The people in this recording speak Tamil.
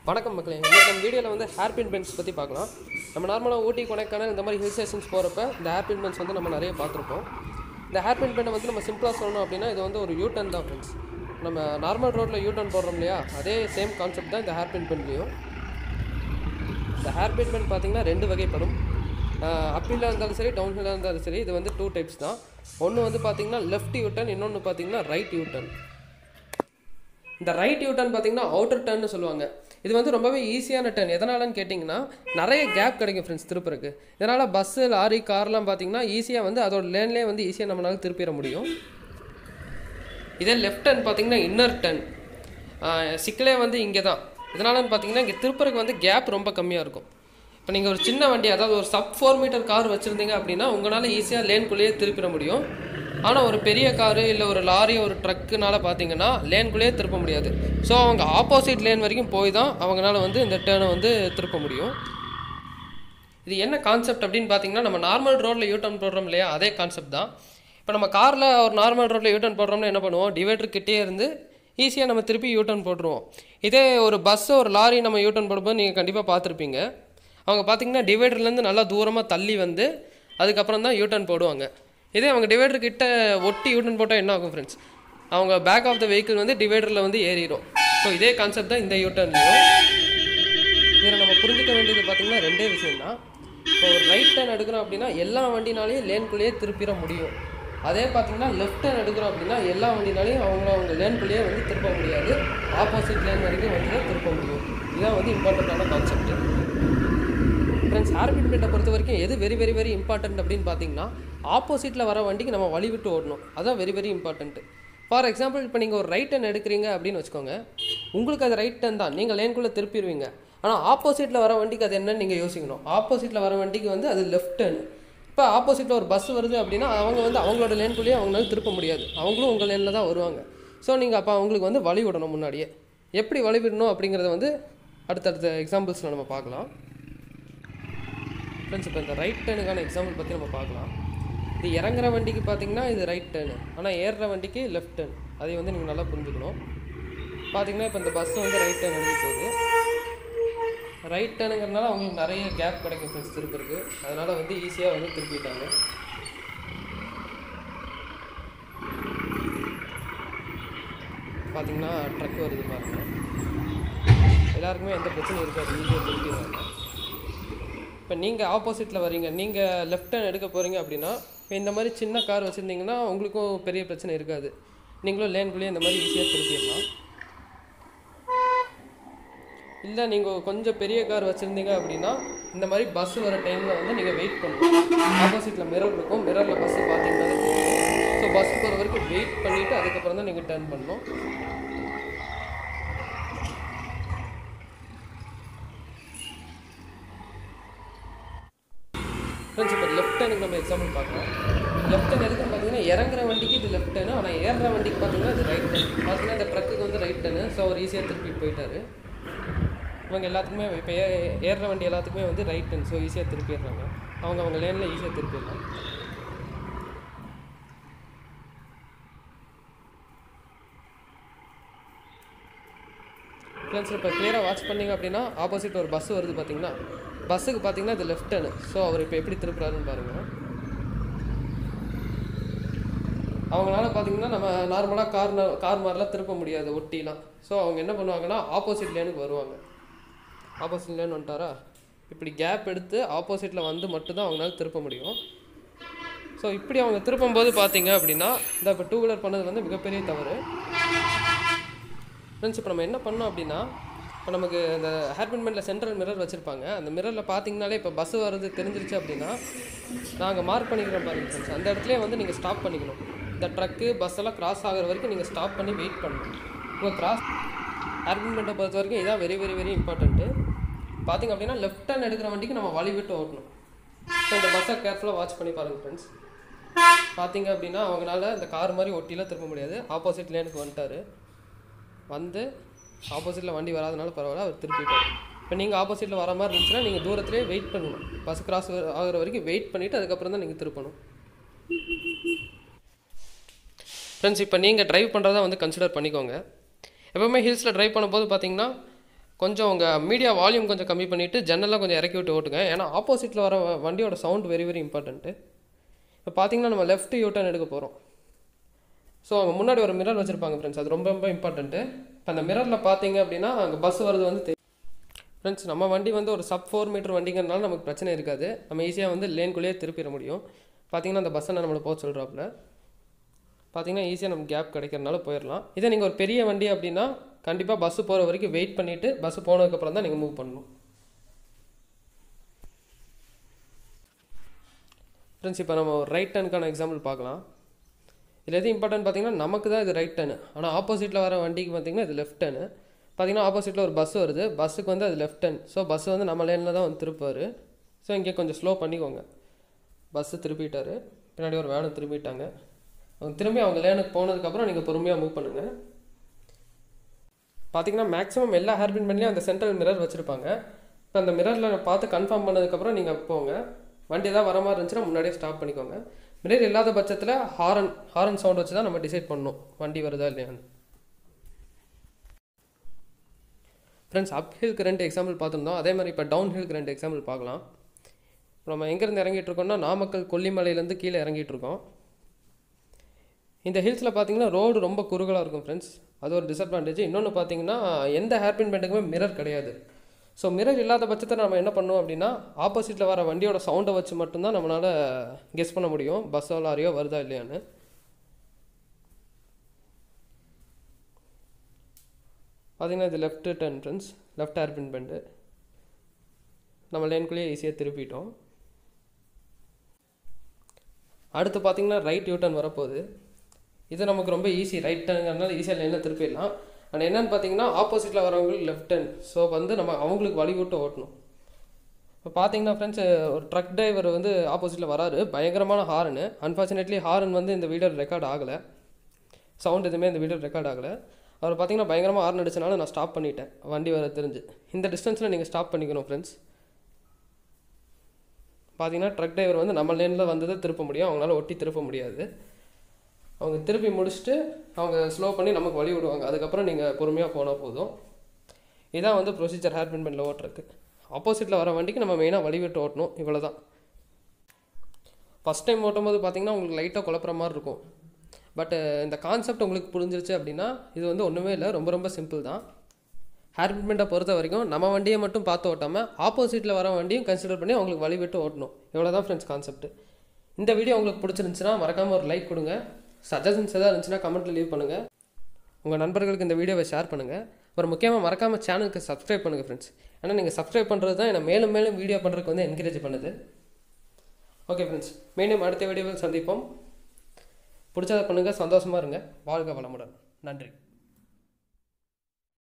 வணக்கம் மக்களே இன்னைக்கு நம்ம வீடியோவில் வந்து ஹேர்பின் பென்ஸ் பற்றி பார்க்கலாம் நம்ம நார்மலாக ஊட்டி கொடைக்கானல் இந்த மாதிரி ஹில் ஸ்டேஷன்ஸ் போகிறப்ப இந்த ஹேர்பின் பென்ஸ் வந்து நம்ம நிறைய பார்த்துருப்போம் இந்த ஹேர்பின் பெண்ணை வந்து நம்ம சிம்பிளாக சொல்லணும் அப்படின்னா இது வந்து ஒரு யூ டர்ன் தான் ஃப்ரெண்ட்ஸ் நம்ம நார்மல் ரோட்டில் யூ டர்ன் போடுறோம் இல்லையா அதே சேம் கான்செப்ட் தான் இந்த ஹேர்பின் பென்லேயும் இந்த ஹேர்பின் பென் பார்த்தீங்கன்னா ரெண்டு வகைப்படும் அப்பில் இருந்தாலும் சரி டவுன் ஹில்லாக இருந்தாலும் சரி இது வந்து டூ டைப்ஸ் தான் ஒன்று வந்து பார்த்தீங்கன்னா லெஃப்ட் யூ டர்ன் இன்னொன்று பார்த்தீங்கன்னா ரைட் யூ டர்ன் இந்த ரைட் யூ டர்ன் பார்த்தீங்கன்னா அவுட்டர் டர்ன்னு சொல்லுவாங்க இது வந்து ரொம்பவே ஈஸியான டர்ன் எதனாலன்னு கேட்டிங்கன்னா நிறைய கேப் கிடைக்கும் ஃப்ரெண்ட்ஸ் திருப்புறக்கு இதனால் பஸ்ஸு லாரி கார்லாம் பார்த்தீங்கன்னா ஈஸியாக வந்து அதோட லேன்லேயே வந்து ஈஸியாக நம்மளால திருப்பிட முடியும் இதே லெஃப்ட் டர்ன் பார்த்தீங்கன்னா இன்னர் டர்ன் சிக்கலே வந்து இங்கே தான் இதனாலன்னு பார்த்தீங்கன்னா இங்கே திருப்புறக்கு வந்து கேப் ரொம்ப கம்மியாக இருக்கும் இப்போ நீங்கள் ஒரு சின்ன வண்டி அதாவது ஒரு சப் ஃபோர் மீட்டர் கார் வச்சுருந்தீங்க அப்படின்னா உங்களால் ஈஸியாக லேன்குள்ளேயே திருப்பிட முடியும் ஆனால் ஒரு பெரிய காரு இல்லை ஒரு லாரி ஒரு ட்ரக்குனால பார்த்தீங்கன்னா லேன்குள்ளேயே திருப்ப முடியாது ஸோ அவங்க ஆப்போசிட் லேன் வரைக்கும் போய் தான் அவங்களால வந்து இந்த டேர்னை வந்து திருப்ப முடியும் இது என்ன கான்செப்ட் அப்படின்னு பார்த்தீங்கன்னா நம்ம நார்மல் ரோட்டில் யூ டர்ன் போடுறோம் இல்லையா அதே கான்செப்ட் தான் இப்போ நம்ம காரில் ஒரு நார்மல் ரோட்டில் யூ டர்ன் போடுறோம்னா என்ன பண்ணுவோம் டிவைடர் கிட்டே இருந்து ஈஸியாக நம்ம திருப்பி யூ டர்ன் போட்டுருவோம் இதே ஒரு பஸ்ஸு ஒரு லாரி நம்ம யூ டர்ன் போடும்போது நீங்கள் கண்டிப்பாக பார்த்துருப்பீங்க அவங்க பார்த்தீங்கன்னா டிவைடர்லேருந்து நல்லா தூரமாக தள்ளி வந்து அதுக்கப்புறம் தான் யூ டர்ன் போடுவாங்க இதே அவங்க டிவைடர் கிட்ட ஒட்டி யூ டர்ன் போட்டால் என்ன ஆகும் ஃப்ரெண்ட்ஸ் அவங்க பேக் ஆஃப் த வெஹிக்கிள் வந்து டிவைடரில் வந்து ஏறிடும் ஸோ இதே கான்செப்ட் தான் இந்த யூ டர்ன்லையும் இதில் நம்ம புரிஞ்சுக்க வேண்டியது பார்த்தீங்கன்னா ரெண்டே விஷயம் தான் இப்போ ஒரு ரைட் டர்ன் எடுக்கிறோம் அப்படின்னா எல்லா வண்டினாலையும் லேன்குள்ளேயே திருப்பிட முடியும் அதே பார்த்தீங்கன்னா லெஃப்ட் டர்ன் எடுக்கிறோம் அப்படின்னா எல்லா வண்டினாலையும் அவங்கள அவங்க லேன்குள்ளேயே வந்து திருப்ப முடியாது ஆப்போசிட் லேன் வரைக்கும் வந்து தான் திருப்ப முடியும் இதுதான் வந்து இம்பார்ட்டண்ட்டான கான்செப்ட் ஃப்ரெண்ட்ஸ் ஹேர்பிட் பெட்டை பொறுத்த வரைக்கும் எது வெரி வெரி வெரி இம்பார்ட்டன்ட் அப்படின்னு பார்த்தீங்கன்னா ஆப்போசிட்டில் வர வண்டிக்கு நம்ம வழி விட்டு ஓடணும் அதான் very very important for example இப்போ நீங்கள் ஒரு ரைட் டர்ன் எடுக்கிறீங்க அப்படின்னு வச்சுக்கோங்க உங்களுக்கு அது ரைட் டர்ன் தான் நீங்கள் லேன்குள்ளே திருப்பிடுவீங்க ஆனால் ஆப்போசிட்டில் வர வண்டிக்கு அது என்னன்னு நீங்கள் யோசிக்கணும் ஆப்போசிட்டில் வர வண்டிக்கு வந்து அது லெஃப்ட் டர்ன் இப்போ ஆப்போசிட்டில் ஒரு பஸ் வருது அப்படின்னா அவங்க வந்து அவங்களோட லேன்குள்ளேயே அவங்களால திருப்ப முடியாது அவங்களும் உங்கள் லேனில் தான் வருவாங்க ஸோ நீங்கள் அப்போ அவங்களுக்கு வந்து வழி விடணும் முன்னாடியே எப்படி வழி விடணும் அப்படிங்கிறத வந்து அடுத்தடுத்த எக்ஸாம்பிள்ஸில் நம்ம பார்க்கலாம் ஃப்ரெண்ட்ஸ் இப்போ இந்த ரைட் டேர்னுக்கான எக்ஸாம்பிள் பற்றி நம்ம பார்க்கலாம் இது இறங்குற வண்டிக்கு பார்த்தீங்கன்னா இது ரைட் டேர்னு ஆனால் ஏறுற வண்டிக்கு லெஃப்ட் டேர்ன் அதை வந்து நீங்கள் நல்லா புரிஞ்சுக்கணும் பார்த்தீங்கன்னா இப்போ இந்த பஸ் வந்து ரைட் டேர்ன் எடுத்து போகுது ரைட் டேர்னுங்கிறதுனால அவங்களுக்கு நிறைய கேப் கிடைக்கும் ஃப்ரெண்ட்ஸ் திருப்பிருக்கு அதனால் வந்து ஈஸியாக வந்து திருப்பிட்டாங்க பார்த்தீங்கன்னா ட்ரக் வருது பாருங்க எல்லாருக்குமே எந்த பிரச்சனையும் இருக்காது ஈஸியாக திருப்பிடுவாங்க இப்போ நீங்கள் ஆப்போசிட்டில் வரீங்க நீங்கள் லெஃப்ட் ஹேண்ட் எடுக்க போகிறீங்க அப்படின்னா இப்போ இந்த மாதிரி சின்ன கார் வச்சுருந்தீங்கன்னா உங்களுக்கும் பெரிய பிரச்சனை இருக்காது நீங்களும் லேன்குள்ளேயே இந்த மாதிரி ஈஸியாக திருப்பிடலாம் இல்லை நீங்கள் கொஞ்சம் பெரிய கார் வச்சுருந்தீங்க அப்படின்னா இந்த மாதிரி பஸ் வர டைமில் வந்து நீங்கள் வெயிட் பண்ணணும் ஆப்போசிட்டில் மிரர் இருக்கும் மிரரில் பஸ்ஸு பார்த்தீங்கன்னா ஸோ பஸ் போகிற வரைக்கும் வெயிட் பண்ணிவிட்டு அதுக்கப்புறம் தான் நீங்கள் டர்ன் பண்ணணும் ஃப்ரெண்ட்ஸ் இப்போ லெஃப்ட் ஹேண்டுக்கு நம்ம எக்ஸாம்பிள் பார்க்கலாம் லெஃப்ட் ஹேண்ட் எதுக்கு பார்த்தீங்கன்னா இறங்குற வண்டிக்கு இது லெஃப்ட் ஹேண்டு ஆனால் ஏறுற வண்டிக்கு பார்த்தீங்கன்னா இது ரைட் ஹேண்ட் பார்த்தீங்கன்னா இந்த ட்ரக்குக்கு வந்து ரைட் ஹேண்டு ஸோ அவர் ஈஸியாக திருப்பிட்டு போயிட்டாரு இவங்க எல்லாத்துக்குமே இப்போ ஏ ஏறுற வண்டி எல்லாத்துக்குமே வந்து ரைட் ஹேண்ட் ஸோ ஈஸியாக திருப்பிடுறாங்க அவங்க அவங்க லேனில் ஈஸியாக திருப்பிடலாம் ஃப்ரெண்ட்ஸ் இப்போ கிளியராக வாட்ச் பண்ணீங்க அப்படின்னா ஆப்போசிட் ஒரு பஸ் வருது பார்த்தீங்கன்னா பஸ்ஸுக்கு பார்த்தீங்கன்னா இது லெஃப்ட் டர்னு ஸோ அவர் இப்போ எப்படி திருப்புறாருன்னு பாருங்கள் அவங்களால பார்த்தீங்கன்னா நம்ம நார்மலாக கார் கார் மாதிரிலாம் திருப்ப முடியாது ஒட்டிலாம் ஸோ அவங்க என்ன பண்ணுவாங்கன்னா ஆப்போசிட் லேனுக்கு வருவாங்க ஆப்போசிட் லேன் வந்துட்டாரா இப்படி கேப் எடுத்து ஆப்போசிட்டில் வந்து மட்டும்தான் அவங்களால திருப்ப முடியும் ஸோ இப்படி அவங்க திருப்பும்போது பார்த்தீங்க அப்படின்னா இந்த இப்போ டூ வீலர் பண்ணது வந்து மிகப்பெரிய தவறு ஃப்ரெண்ட்ஸ் இப்போ நம்ம என்ன பண்ணோம் அப்படின்னா இப்போ நமக்கு இந்த ஹேர்பின்மெண்ட்டில் சென்ட்ரல் மிரர் வச்சுருப்பாங்க அந்த மிரரில் பார்த்தீங்கனாலே இப்போ பஸ் வர்றது தெரிஞ்சிருச்சு அப்படின்னா நாங்கள் மார்க் பண்ணிக்கிறோம் பாருங்க ஃப்ரெண்ட்ஸ் அந்த இடத்துலேயே வந்து நீங்கள் ஸ்டாப் பண்ணிக்கணும் இந்த ட்ரக்கு பஸ் எல்லாம் கிராஸ் ஆகிற வரைக்கும் நீங்கள் ஸ்டாப் பண்ணி வெயிட் பண்ணணும் உங்கள் கிராஸ் ஹேர்பின்மெண்ட்டை பொறுத்த வரைக்கும் இதான் வெரி வெரி வெரி இம்பார்ட்டண்ட்டு பார்த்தீங்க அப்படின்னா லெஃப்ட் ஹேண்ட் எடுக்கிற வண்டிக்கு நம்ம வழி விட்டு ஓட்டணும் ஸோ இந்த பஸ்ஸை கேர்ஃபுல்லாக வாட்ச் பண்ணி பாருங்கள் ஃப்ரெண்ட்ஸ் பார்த்தீங்க அப்படின்னா அவங்களால இந்த கார் மாதிரி ஒட்டிலாம் திருப்ப முடியாது ஆப்போசிட் லேனுக்கு வந்துட்டாரு வந்து ஆப்போசிட்டில் வண்டி வராதனால பரவாயில்ல அவர் திருப்பிட்டார் இப்போ நீங்கள் ஆப்போசிட்டில் வர மாதிரி இருந்துச்சுன்னா நீங்கள் தூரத்துலேயே வெயிட் பண்ணணும் பஸ் கிராஸ் ஆகிற வரைக்கும் வெயிட் பண்ணிவிட்டு அதுக்கப்புறம் தான் நீங்கள் திருப்பணும் ஃப்ரெண்ட்ஸ் இப்போ நீங்கள் ட்ரைவ் பண்ணுறதா வந்து கன்சிடர் பண்ணிக்கோங்க எப்போவுமே ஹில்ஸில் ட்ரைவ் பண்ணும்போது பார்த்தீங்கன்னா கொஞ்சம் உங்கள் மீடியா வால்யூம் கொஞ்சம் கம்மி பண்ணிவிட்டு ஜன்னலாம் கொஞ்சம் இறக்கி விட்டு ஓட்டுங்க ஏன்னா ஆப்போசிட்டில் வர வ- வண்டியோட சவுண்ட் வெரி வெரி இம்பார்ட்டண்ட்டு இப்போ பார்த்தீங்கன்னா நம்ம லெஃப்ட் யூ டர்ன் எடுக்க போகிறோம் ஸோ அங்கே முன்னாடி ஒரு மிரர் வச்சுருப்பாங்க ஃப்ரெண்ட்ஸ் அது ரொம்ப ரொம்ப இம்பார்ட்டண்ட்டு இப்போ அந்த மிரரில் பார்த்தீங்க அப்படின்னா அங்கே பஸ் வருது வந்து தெரியும் ஃப்ரெண்ட்ஸ் நம்ம வண்டி வந்து ஒரு சப் ஃபோர் மீட்டர் வண்டிங்கிறனால நமக்கு பிரச்சனை இருக்காது நம்ம ஈஸியாக வந்து லேன்குள்ளேயே திருப்பிட முடியும் பார்த்தீங்கன்னா அந்த பஸ்ஸை நம்மளை போக சொல்கிறாப்புல பார்த்தீங்கன்னா ஈஸியாக நமக்கு கேப் கிடைக்கிறனால போயிடலாம் இதே நீங்கள் ஒரு பெரிய வண்டி அப்படின்னா கண்டிப்பாக பஸ்ஸு போகிற வரைக்கும் வெயிட் பண்ணிவிட்டு பஸ்ஸு போனதுக்கப்புறம் தான் நீங்கள் மூவ் பண்ணணும் ஃப்ரெண்ட்ஸ் இப்போ நம்ம ஒரு ரைட் டர்னுக்கான எக்ஸாம்பிள் பார்க்கலாம் இதில் எது இம்பார்ட்டன்ட் பார்த்தீங்கன்னா நமக்கு தான் இது ரைட் டர்னு ஆனால் ஆப்போசிட்டில் வர வண்டிக்கு பார்த்தீங்கன்னா இது லெஃப்ட் டர்னு பார்த்தீங்கன்னா ஆப்போசிட்டில் ஒரு பஸ் வருது பஸ்ஸுக்கு வந்து அது லெஃப்ட் டர்ன் ஸோ பஸ் வந்து நம்ம லேனில் தான் வந்து திருப்பார் ஸோ இங்கே கொஞ்சம் ஸ்லோ பண்ணிக்கோங்க பஸ்ஸு திருப்பிட்டாரு பின்னாடி ஒரு வேனும் திரும்பிட்டாங்க அவங்க திரும்பி அவங்க லேனுக்கு போனதுக்கப்புறம் நீங்கள் பொறுமையாக மூவ் பண்ணுங்கள் பார்த்தீங்கன்னா மேக்ஸிமம் எல்லா ஹேர்பின் பண்ணலையும் அந்த சென்ட்ரல் மிரர் வச்சுருப்பாங்க இப்போ அந்த மிரரில் பார்த்து கன்ஃபார்ம் பண்ணதுக்கப்புறம் நீங்கள் போங்க வண்டி ஏதாவது வர மாதிரி இருந்துச்சுன்னா முன்னாடியே ஸ்டாப் பண்ணிக்கோங்க மிரர் இல்லாத பட்சத்தில் ஹாரன் ஹாரன் சவுண்ட் வச்சு தான் நம்ம டிசைட் பண்ணணும் வண்டி வருதா இல்லையான்னு ஃப்ரெண்ட்ஸ் அப் ஹில்க்கு ரெண்டு எக்ஸாம்பிள் பார்த்துருந்தோம் அதே மாதிரி இப்போ டவுன் ஹில்க்கு ரெண்டு எக்ஸாம்பிள் பார்க்கலாம் இப்போ நம்ம எங்கேருந்து இறங்கிட்டு இருக்கோம்னா நாமக்கல் கொல்லிமலையிலேருந்து கீழே இறங்கிட்டு இருக்கோம் இந்த ஹில்ஸில் பார்த்தீங்கன்னா ரோடு ரொம்ப குறுகலாக இருக்கும் ஃப்ரெண்ட்ஸ் அது ஒரு டிஸ்அட்வான்டேஜ் இன்னொன்று பார்த்தீங்கன்னா எந்த ஹேர்பின் பெண்டுக்குமே மிரர் கிடையாது ஸோ மிரர் இல்லாத பட்சத்தில் நம்ம என்ன பண்ணுவோம் அப்படின்னா ஆப்போசிட்டில் வர வண்டியோட சவுண்டை வச்சு மட்டும்தான் நம்மளால் கெஸ் பண்ண முடியும் பஸ்ஸோ லாரியோ வருதா இல்லையான்னு பார்த்தீங்கன்னா இது left turn friends left hairpin bend நம்ம லேனுக்குள்ளேயே ஈஸியாக திருப்பிட்டோம் அடுத்து பார்த்தீங்கன்னா ரைட் யூ டர்ன் வரப்போகுது இது நமக்கு ரொம்ப ஈஸி ரைட் டர்னுங்கிறனால ஈஸியாக லைனில் திருப்பிடலாம் ஆனால் என்னென்னு பார்த்தீங்கன்னா ஆப்போசிட்டில் வரவங்களுக்கு லெஃப்ட் டர்ன் ஸோ வந்து நம்ம அவங்களுக்கு வழி விட்டு ஓட்டணும் இப்போ பார்த்தீங்கன்னா ஃப்ரெண்ட்ஸ் ஒரு ட்ரக் டிரைவர் வந்து ஆப்போசிட்டில் வராரு பயங்கரமான ஹாரனு அன்ஃபார்ச்சுனேட்லி ஹாரன் வந்து இந்த வீடியோ ரெக்கார்ட் ஆகலை சவுண்ட் எதுவுமே இந்த வீடியோ ரெக்கார்ட் ஆகலை அவர் பார்த்தீங்கன்னா பயங்கரமாக ஹார்ன் அடிச்சனால நான் ஸ்டாப் பண்ணிட்டேன் வண்டி வர தெரிஞ்சு இந்த டிஸ்டன்ஸில் நீங்கள் ஸ்டாப் பண்ணிக்கணும் ஃப்ரெண்ட்ஸ் பார்த்தீங்கன்னா ட்ரக் டிரைவர் வந்து நம்ம லேனில் வந்ததை திருப்ப முடியும் அவங்களால ஒட்டி திருப்ப முடியாது அவங்க திருப்பி முடிச்சுட்டு அவங்க ஸ்லோ பண்ணி நமக்கு வழி விடுவாங்க அதுக்கப்புறம் நீங்கள் பொறுமையாக போனால் போதும் இதான் வந்து ப்ரொசீஜர் ஹேர் பின் பண்ணில் ஓட்டுறதுக்கு ஆப்போசிட்டில் வர வண்டிக்கு நம்ம மெயினாக வழி விட்டு ஓட்டணும் இவ்வளோ தான் ஃபஸ்ட் டைம் ஓட்டும்போது பார்த்தீங்கன்னா உங்களுக்கு லைட்டாக குழப்புற மாதிரி இருக்கும் பட் இந்த கான்செப்ட் உங்களுக்கு புரிஞ்சிருச்சு அப்படின்னா இது வந்து ஒன்றுமே இல்லை ரொம்ப ரொம்ப சிம்பிள் தான் ஹேர் பின்மெண்ட்டை பொறுத்த வரைக்கும் நம்ம வண்டியை மட்டும் பார்த்து ஓட்டாமல் ஆப்போசிட்டில் வர வண்டியும் கன்சிடர் பண்ணி அவங்களுக்கு வழி விட்டு ஓட்டணும் இவ்வளோ தான் ஃப்ரெண்ட்ஸ் கான்செப்ட் இந்த வீடியோ உங்களுக்கு பிடிச்சிருந்துச்சுன்னா மறக்காமல் ஒரு லைக் கொடுங்க சஜஷன்ஸ் எதாவது இருந்துச்சுன்னா கமெண்ட்டில் லீவ் பண்ணுங்கள் உங்கள் நண்பர்களுக்கு இந்த வீடியோவை ஷேர் பண்ணுங்கள் ஒரு முக்கியமாக மறக்காமல் சேனலுக்கு சப்ஸ்கிரைப் பண்ணுங்கள் ஃப்ரெண்ட்ஸ் ஏன்னா நீங்கள் சப்ஸ்கிரைப் பண்ணுறது தான் என்னை மேலும் மேலும் வீடியோ பண்ணுறதுக்கு வந்து என்கரேஜ் பண்ணுது ஓகே ஃப்ரெண்ட்ஸ் மீண்டும் அடுத்த வீடியோவில் சந்திப்போம் பிடிச்சதை பண்ணுங்கள் சந்தோஷமாக இருங்க வாழ்க வளமுடன் நன்றி